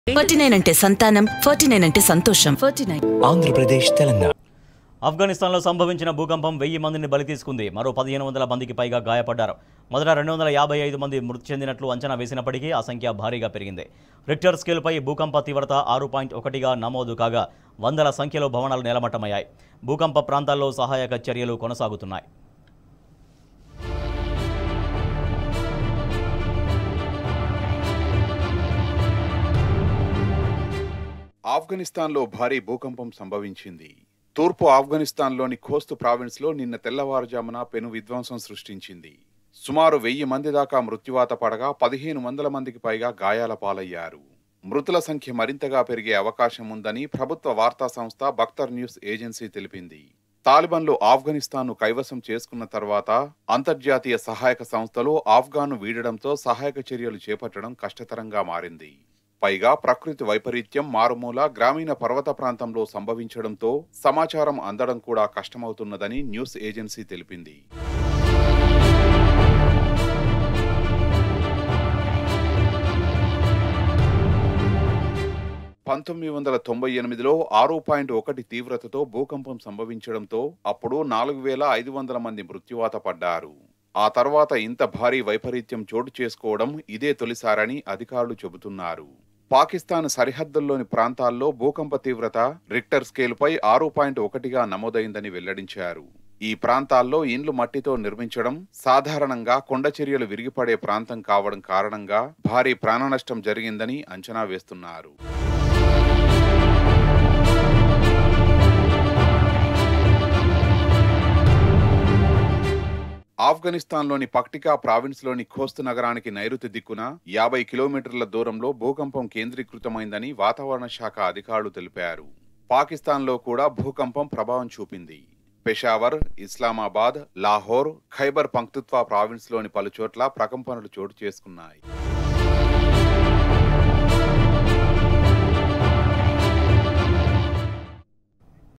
forty nine అంటే సంతానం forty nine అంటే సంతోషం ఫార్టీ నైన్ ఆంధ్రప్రదేశ్ తెలంగాణ ఆఫ్ఘనిస్తాన్లో సంభవించిన భూకంపం వెయ్యి మందిని బలి తీసుకుంది మరో పదిహేను వందల మందికి పైగా గాయపడ్డారు మొదట రెండు వందల యాభై ఐదు మంది మృతి చెందినట్లు అంచనా వేసినప్పటికీ ఆ సంఖ్య భారీగా పెరిగింది రిక్టర్ స్కేల్పై భూకంప తీవ్రత ఆరు పాయింట్ ఒకటిగా నమోదు కాగా వందల సంఖ్యలో భవనాలు నేలమట్టమయ్యాయి భూకంప ప్రాంతాల్లో సహాయక చర్యలు కొనసాగుతున్నాయి ఆఫ్ఘనిస్తాన్లో భారీ భూకంపం సంభవించింది తూర్పు ఆఫ్ఘనిస్తాన్లోని ఖోస్తు ప్రావిన్స్లో నిన్న తెల్లవారుజామున పెను విధ్వంసం సృష్టించింది సుమారు వెయ్యి మంది దాకా మృత్యువాత పడగా పదిహేను వందల మందికి పైగా గాయాల పాలయ్యారు మృతుల సంఖ్య మరింతగా పెరిగే అవకాశం ఉందని ప్రభుత్వ వార్తా సంస్థ బక్తర్ న్యూస్ ఏజెన్సీ తెలిపింది తాలిబాన్లు ఆఫ్ఘనిస్తాన్ను కైవసం చేసుకున్న తర్వాత అంతర్జాతీయ సహాయక సంస్థలు ఆఫ్ఘాన్ను వీడడంతో సహాయక చర్యలు చేపట్టడం కష్టతరంగా మారింది పైగా ప్రకృతి వైపరీత్యం మారుమూల గ్రామీణ పర్వత ప్రాంతంలో సంభవించడంతో సమాచారం అందడం కూడా కష్టమవుతున్నదని న్యూస్ ఏజెన్సీ తెలిపింది పంతొమ్మిది వందల తొంభై ఎనిమిదిలో ఆరు పాయింట్ ఒకటి తీవ్రతతో భూకంపం సంభవించడంతో అప్పుడు నాలుగు వేల ఐదు వందల మంది మృత్యువాత పడ్డారు ఆ తర్వాత ఇంత భారీ వైపరీత్యం చోటు చేసుకోవడం ఇదే తొలిసారని అధికారులు చెబుతున్నారు పాకిస్తాన్ సరిహద్దుల్లోని ప్రాంతాల్లో భూకంప తీవ్రత రిక్టర్ స్కేల్పై ఆరు పాయింట్ ఒకటిగా నమోదైందని వెల్లడించారు ఈ ప్రాంతాల్లో ఇండ్లు మట్టితో నిర్మించడం సాధారణంగా కొండ చర్యలు విరిగిపడే ప్రాంతం కావడం కారణంగా భారీ ప్రాణనష్టం జరిగిందని అంచనా వేస్తున్నారు ఆఫ్ఘనిస్తాన్లోని పక్టికా ప్రావిన్స్లోని ఖోస్తు నగరానికి నైరుతి దిక్కున యాభై కిలోమీటర్ల దూరంలో భూకంపం కేంద్రీకృతమైందని వాతావరణ శాఖ అధికారులు తెలిపారు పాకిస్తాన్లో కూడా భూకంపం ప్రభావం చూపింది పెషావర్ ఇస్లామాబాద్ లాహోర్ ఖైబర్ పంక్తుత్వా ప్రావిన్స్లోని పలు చోట్ల ప్రకంపనలు చోటు చేసుకున్నాయి